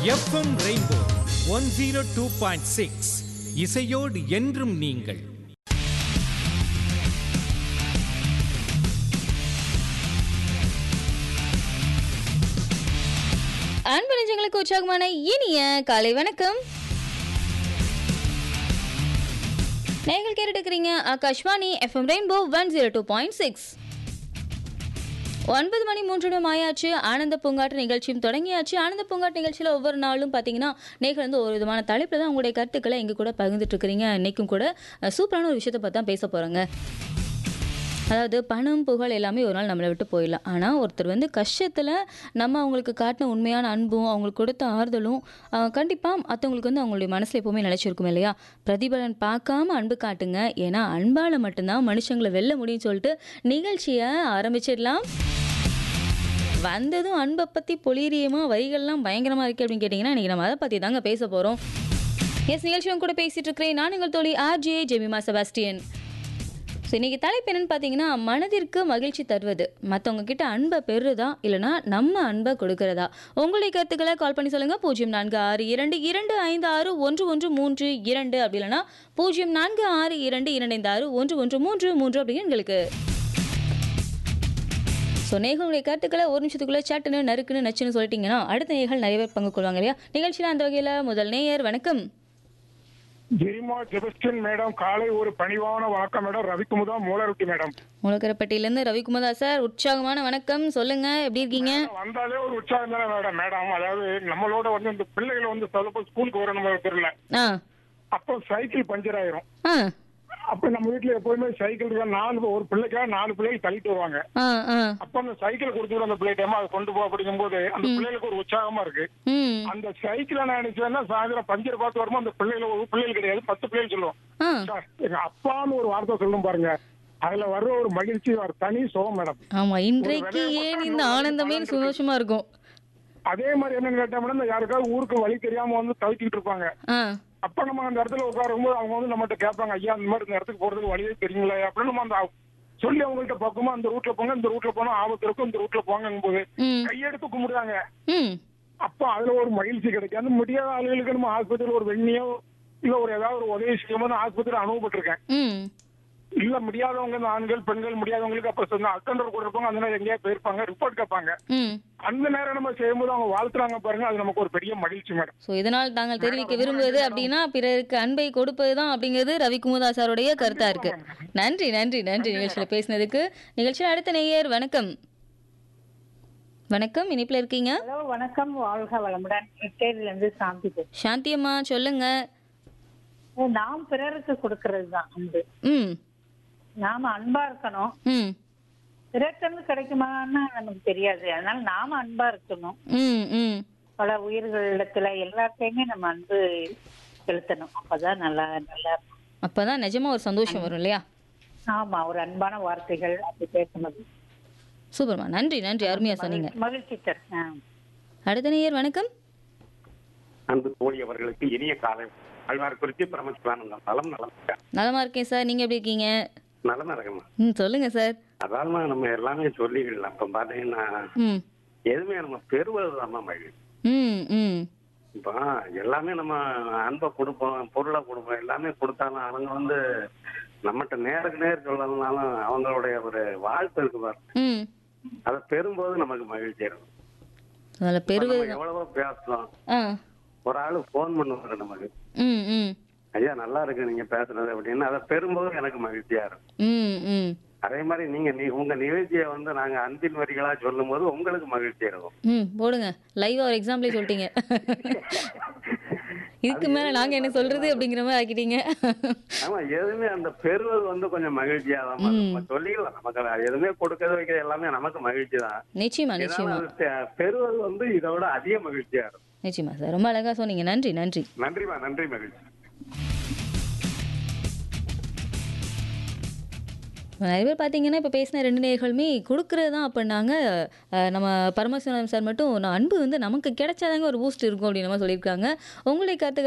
FM rainbow one zero two point six இசையோடு என்றும் நீங்கள் அன்பு நெஞ்சங்களுக்கு உற்சாகமான இனிய காலை வணக்கம் நீங்கள் கேட்டுட்டு இருக்கிறீங்க Akashvani FM rainbow one zero two point six ஒன்பது மணி மூன்று நிமிடம் ஆயாச்சு ஆனந்த பூங்காட்டு நிகழ்ச்சியும் தொடங்கியாச்சு ஆனந்த பூங்காட்டு நிகழ்ச்சியில் ஒவ்வொரு நாளும் பார்த்தீங்கன்னா நேர்கள் வந்து ஒரு விதமான தலைப்பில் தான் உங்களுடைய கருத்துக்களை எங்க கூட பகிர்ந்துட்டு இருக்கிறீங்க இன்னைக்கும் கூட அஹ், சூப்பரான ஒரு விஷயத்தை பற்றி தான் பேச போகிறோங்க அதாவது பணம் புகழ் எல்லாமே ஒரு நாள் நம்மளை விட்டு போயிடலாம் ஆனால் ஒருத்தர் வந்து கஷ்டத்தில் நம்ம அவங்களுக்கு காட்டின உண்மையான அன்பும் அவங்களுக்கு கொடுத்த ஆறுதலும் கண்டிப்பாக மற்றவங்களுக்கு வந்து அவங்களுடைய மனசில் எப்போவுமே நிலச்சிருக்கும் இல்லையா பிரதிபலன் பார்க்காம அன்பு காட்டுங்க ஏன்னா அன்பால் மட்டும்தான் மனுஷங்களை வெல்ல முடியும்னு சொல்லிட்டு நிகழ்ச்சியை ஆரம்பிச்சிடலாம் வந்ததும் அன்பை பற்றி பொலிரியமா வரிகள்லாம் பயங்கரமாக இருக்குது அப்படின்னு கேட்டிங்கன்னா இன்றைக்கி நம்ம அதை பற்றி தாங்க பேச போகிறோம் எஸ் நிகழ்ச்சியும் கூட பேசிகிட்டு இருக்கிறேன் நான் உங்கள் தோழி ஆர்ஜே ஜெமிமா செபாஸ்டியன் ஸோ இன்றைக்கி தலைப்பு என்னன்னு பார்த்தீங்கன்னா மனதிற்கு மகிழ்ச்சி தருவது மற்றவங்க கிட்ட அன்பை பெறுறதா இல்லைனா நம்ம அன்பை கொடுக்கறதா உங்களுடைய கருத்துக்களை கால் பண்ணி சொல்லுங்கள் பூஜ்ஜியம் நான்கு ஆறு இரண்டு இரண்டு ஐந்து ஆறு ஒன்று ஒன்று மூன்று இரண்டு அப்படி இல்லைனா பூஜ்ஜியம் நான்கு ஆறு இரண்டு இரண்டு ஐந்து ஆறு ஒன்று ஒன்று மூன்று மூன்று அப்படின்னு எங்களுக்கு ஸோ நேர்களுடைய கருத்துக்களை ஒரு நிமிஷத்துக்குள்ளே சட்டுன்னு நறுக்குன்னு நச்சுன்னு சொல்லிட்டீங்கன்னா அடுத்த நேர்கள் நிறைய பேர் பங்கு கொள்வாங்க இல்லையா நிகழ்ச்சியில் அந்த வகையில் முதல் நேயர் வணக்கம் ஜெரிமா ஜெபஸ்டின் மேடம் காலை ஒரு பணிவான வணக்கம் மேடம் ரவிக்குமுதா மூலருட்டி மேடம் முளக்கரப்பட்டியிலேருந்து ரவிக்குமார் சார் உற்சாகமான வணக்கம் சொல்லுங்க எப்படி இருக்கீங்க வந்தாலே ஒரு உற்சாகம் தானே மேடம் மேடம் அதாவது நம்மளோட வந்து இந்த பிள்ளைகளை வந்து சொல்லப்போ ஸ்கூலுக்கு வரணும் தெரியல ஆ அப்போ சைக்கிள் பஞ்சர் ஆயிரும் ஆ அப்ப நம்ம வீட்டுல எப்போதுமே சைக்கிள் இருக்கா நாலு ஒரு பிள்ளைக்கா நாலு பிள்ளைகள் தள்ளிட்டு வருவாங்க ஆ ஆ அப்ப அந்த சைக்கிள் கொடுத்துட்டு அந்த பிள்ளைகிட்ட அதை கொண்டு போ அப்படிங்கும்போது அந்த பிள்ளைகளுக்கு ஒரு உற்சாகமா இருக்கு ம் அந்த சைக்கிளை நான் நினைச்சேன்னா சாயந்தரம் பஞ்சர் பார்த்து வரும்போது அந்த பிள்ளைகள் ஒரு பிள்ளைகள் கிடையாது பத்து பிள்ளைகள் சொல்லுவோம் ஆ சார், எங்க அப்பான்னு ஒரு வார்த்தை சொல்லும் பாருங்க அதுல வர்ற ஒரு மகிழ்ச்சி ஒரு தனி சுகம் மேடம் ஆமா இன்றைக்கு ஏன் இந்த ஆனந்தமே சந்தோஷமா இருக்கும் அதே மாதிரி என்னன்னு கேட்டா மேடம் இந்த யாருக்காவது ஊருக்கு வழி தெரியாம வந்து தவிக்கிட்டு இருப்பாங்க ஆ அப்ப நம்ம அந்த இடத்துல உட்காரும்போது அவங்க வந்து நம்மகிட்ட கேட்பாங்க ஐயா இந்த மாதிரி இந்த இடத்துக்கு போறதுக்கு வழியே தெரியுங்களா அப்படின்னு நம்ம அந்த சொல்லி அவங்கள்ட்ட பக்கமா அந்த ரூட்ல போங்க இந்த ரூட்ல போனா ஆபத்து இருக்கும் இந்த ரூட்ல போங்கும் போது ம் கையெடுத்து கும்பிடுறாங்க ம் அப்ப அதுல ஒரு மகிழ்ச்சி கிடைக்கும் அந்த முடியாத ஆளுகளுக்கு நம்ம ஆஸ்பத்திரியில் ஒரு வெண்ணியோ இல்ல ஒரு ஏதாவது ஒரு உதவி செய்யும்போது ஆஸ்பத்திரி அனுபவப்பட்டிருக்கேன் ம் இல்ல முடியாதவங்க இந்த ஆண்கள் பெண்கள் முடியாதவங்களுக்கு அப்ப சொன்ன அக்கண்டர் கூட இருப்பாங்க அந்த நேரம் எங்கேயாவது போயிருப்பாங்க ரிப்போர்ட் கேட்பாங்க ம் அந்த நேரம் நம்ம செய்யும்போது அவங்க வாழ்த்துறாங்க பாருங்க அது நமக்கு ஒரு பெரிய மகிழ்ச்சி மேடம் ஸோ இதனால் தாங்கள் தெரிவிக்க விரும்புவது அப்படின்னா பிறருக்கு அன்பை கொடுப்பது தான் அப்படிங்கிறது ரவிக்குமுதா சாருடைய கருத்தா இருக்கு நன்றி நன்றி நன்றி நிகழ்ச்சியில் பேசினதுக்கு நிகழ்ச்சியில் அடுத்த நேயர் வணக்கம் வணக்கம் இனிப்பில் இருக்கீங்க ஹலோ வணக்கம் வாழ்க வளமுடன் இட்டேரியில இருந்து சாந்தி பேசுறேன். சாந்தி அம்மா சொல்லுங்க நாம் பிறருக்கு கொடுக்கறது தான் அன்பு ம் நாம அன்பா இருக்கணும் ம் பிறர்கிட்ட கிடைக்குமான்னு நமக்கு தெரியாது அதனால நாம அன்பா இருக்கணும் ம் ம் பல உயிர்களிடத்துல எல்லாத்தையுமே நம்ம அன்பு செலுத்தணும் அப்பதான் நல்லா நல்லா இருக்கும் அப்பதான் நிஜமா ஒரு சந்தோஷம் வரும் இல்லையா ஆமா ஒரு அன்பான வார்த்தைகள் அப்படி பேசுனது சூப்பர்மா நன்றி நன்றி அருமையா சொன்னீங்க மகிழ்ச்சி தரும் ஆ. அடுத்த நேயர் வணக்கம் அன்பு தோழி அவர்களுக்கு இனிய காலை அழ்வார் குறிச்சி பிரமசிவானந்தம் நலம் நலம் நலமா இருக்கேன் சார் நீங்க எப்படி இருக்கீங்க நலமா இருக்கமா ம் சொல்லுங்க சார் அதாவதுமா நம்ம எல்லாமே சொல்லிக்கலாம் இப்ப பாத்தீங்கன்னா ம் எதுவுமே நம்ம பெறுவது தான் மகிழ்ச்சி ம் ம் இப்போ எல்லாமே நம்ம அன்பை கொடுப்போம் பொருளை கொடுப்போம் எல்லாமே கொடுத்தாலும் அவங்க வந்து நம்மகிட்ட நேருக்கு நேர் சொல்லலனாலும் அவங்களுடைய ஒரு வாழ்த்து இருக்கு பாரு ம் அதை பெறும்போது நமக்கு மகிழ்ச்சி இருக்கும் அதில் இப்ப பெறுவது நம்ம எவ்வளவோ பேசுறோம் ஆ ஒரு ஆளு ஃபோன் பண்ணுவாரு நமக்கு ம் ம் ஐயா நல்லா இருக்கு நீங்க பேசுறது அப்படின்னு அதை பெறும்போது எனக்கு மகிழ்ச்சியா இருக்கும் ம் ம் அதே மாதிரி நீங்க நீ உங்க நிகழ்ச்சியை வந்து நாங்க அன்பின் வரிகளா சொல்லும் போது உங்களுக்கு மகிழ்ச்சி இருக்கும் ம் போடுங்க லைவா ஒரு எக்ஸாம்பிளே சொல்லிட்டீங்க இதுக்கு மேல நாங்க என்ன சொல்றது அப்படிங்கிற மாதிரி ஆக்கிட்டீங்க ஆமா எதுவுமே அந்த பெறுவது வந்து கொஞ்சம் மகிழ்ச்சியா தான் இருக்கும். நம்ம சொல்லிக்கலாம் நமக்கு எதுவுமே கொடுக்கறது வைக்கிறது எல்லாமே நமக்கு மகிழ்ச்சி தான் நிச்சயமா நிச்சயமா இருந்தாலும் அது பெ- பெறுவது வந்து இதை விட அதிக மகிழ்ச்சியா இருக்கும் நிச்சயமா சார் ரொம்ப அழகா சொன்னீங்க நன்றி நன்றி நன்றிமா நன்றி மகிழ்ச்சி நிறைய பேர் பார்த்தீங்கன்னா இப்போ பேசின ரெண்டு நேர்களுமே கொடுக்குறது தான் அப்படின்னாங்க அஹ், நம்ம பரமசிவம் சார் மட்டும் நான் அன்பு வந்து நமக்கு கிடைச்சாதாங்க ஒரு பூஸ்ட் இருக்கும் அப்படின்னு நம்ம சொல்லியிருக்காங்க உங்களுடைய கருத்துக்கள்